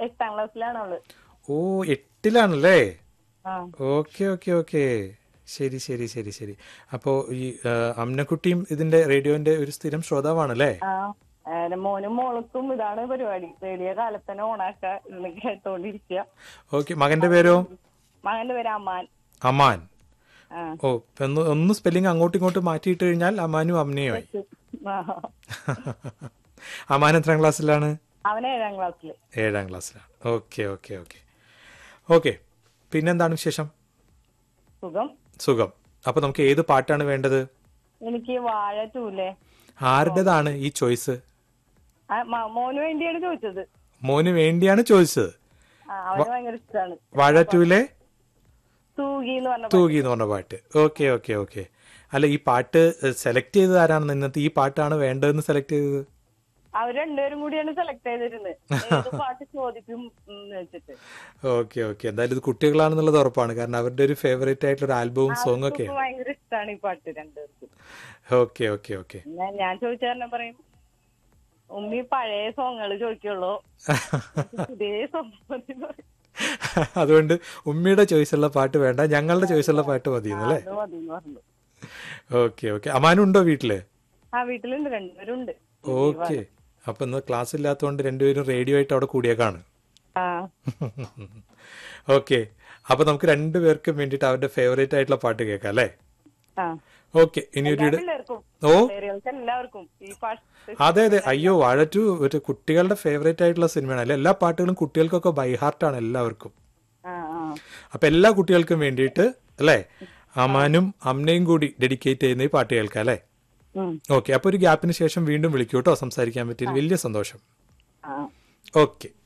എട്ടാം ക്ലാസ്സിലാണ് അവള് ഓ എട്ടിലാണല്ലേ ആ ഓക്കെ ഓക്കെ ഓക്കെ ശരി ശരി ശരി ശരി അപ്പോ ഈ ആ, അമ്നക്കുട്ടിയും ഇതിന്റെ റേഡിയോന്റെ ഒരു സ്ഥിരം ശ്രോതാവാണല്ലേ ആ ഏ, മോനും മോൾക്കും ഇതാണ് പരിപാടി റേഡിയോ കാലത്ത് തന്നെ ഓണാക്ക ഇരുന്ന് കേട്ടോണ്ടിരിക്കുക ഓക്കെ മകന്റെ പേരോ മകന്റെ പേര് അമ്മാൻ അമാൻ ആ ഓ ഒന്ന് ഒന്ന് സ്പെല്ലിംഗ് അങ്ങോട്ടും ഇങ്ങോട്ടും മാറ്റിയിട്ട് കഴിഞ്ഞാൽ അമാനും അമ്നയുമായി ആ. അമാൻ എത്രാം ക്ലാസ്സിലാണ് അവൻ ഏഴാം ക്ലാസ്സില് ഏഴാം ക്ലാസ്സിലാണ് ഓക്കെ ഓക്കെ ഓക്കെ ഓക്കെ പിന്നെന്താണ് വിശേഷം സുഖം സുഖം അപ്പൊ നമുക്ക് ഏത് പാട്ടാണ് വേണ്ടത് എനിക്ക് വാഴ ടൂലെ ആരുടേതാണ് ഈ ചോയ്സ് മോന് വേണ്ടിയാണ് ചോദിച്ചത് മോന് വേണ്ടിയാണ് ചോദിച്ചത് ആ അവന് ഭയങ്കര ഇഷ്ടമാണ് വാഴ ടൂലെ തൂകി എന്ന് പറഞ്ഞ തൂകി എന്ന് പറഞ്ഞ പാട്ട് ഓക്കെ ഓക്കെ ഓക്കെ അല്ല ഈ പാട്ട് സെലക്ട് ചെയ്തത് ആരാണ് ഇന്നത്തെ ഈ പാട്ടാണ് വേണ്ടതെന്ന് സെലക്ട് ചെയ്തത് അവർ രണ്ടുപേരും കൂടിയാണ് സെലക്ട് ചെയ്തിരുന്നത് ഏത് പാട്ട് ചോദിക്കും എന്ന് വെച്ചിട്ട് ഓക്കെ ഓക്കെ എന്തായാലും ഇത് കുട്ടികളാണെന്നുള്ളത് ഉറപ്പാണ് കാരണം അവരുടെ ഒരു ഫേവറേറ്റ് ആയിട്ടുള്ള ഒരു ആൽബവും സോങ് ഒക്കെ അവർക്ക് ഭയങ്കര ഇഷ്ടമാണ് ഈ പാട്ട് രണ്ടുപേർക്കും ഓക്കെ ഓക്കെ ഓക്കെ ഞാൻ ഞാൻ ചോദിച്ച കാരണം പറയും ഉമ്മി പഴയ സോങ്ങുകൾ ചോദിക്കുള്ളൂ പുതിയ സോങ് മതി എന്ന് പറയും. അതുകൊണ്ട് ഉമ്മിയുടെ ചോയ്സുള്ള പാട്ട് വേണ്ട ഞങ്ങളുടെ ചോയ്സുള്ള പാട്ട് മതിയെന്നല്ലേ അത് മതി എന്ന് പറഞ്ഞു ഓക്കെ ഓക്കെ അമാനുണ്ടോ വീട്ടില് ആ വീട്ടിലുണ്ട് രണ്ടുപേരുണ്ട് ഓക്കെ അപ്പൊ ഇന്ന് ക്ലാസ് ഇല്ലാത്തതുകൊണ്ട് രണ്ടുപേരും റേഡിയോ ആയിട്ട് അവിടെ കൂടിയേക്കാണ് ആ ഓക്കെ അപ്പൊ നമുക്ക് രണ്ടുപേർക്കും വേണ്ടിയിട്ട് അവരുടെ ഫേവറേറ്റ് ആയിട്ടുള്ള പാട്ട് കേൾക്കാം അല്ലേ ആ ഓക്കെ ഇനി ഒരു ഇട- പിള്ളേർക്കും ഓ പിള്ളേർക്ക് എല്ലാവർക്കും ഈ പാട്ട് അതെ അതെ അയ്യോ വാഴ ടു ഒരു കുട്ടികളുടെ ഫേവറേറ്റ് ആയിട്ടുള്ള സിനിമയാണ് അല്ലെ എല്ലാ പാട്ടുകളും കുട്ടികൾക്കൊക്കെ ബൈ ഹാർട്ടാണ് എല്ലാവർക്കും ആ ആ അപ്പൊ എല്ലാ കുട്ടികൾക്കും വേണ്ടിയിട്ട് അല്ലേ അമാനും അമ്നയും കൂടി ഡെഡിക്കേറ്റ് ചെയ്യുന്ന ഈ പാട്ട് കേൾക്കാം അല്ലേ ഉം. ഓക്കെ അപ്പൊ ഒരു ഗ്യാപ്പിന് ശേഷം വീണ്ടും വിളിക്കൂ കേട്ടോ സംസാരിക്കാൻ പറ്റിയത് വലിയ സന്തോഷം ആ ഓക്കെ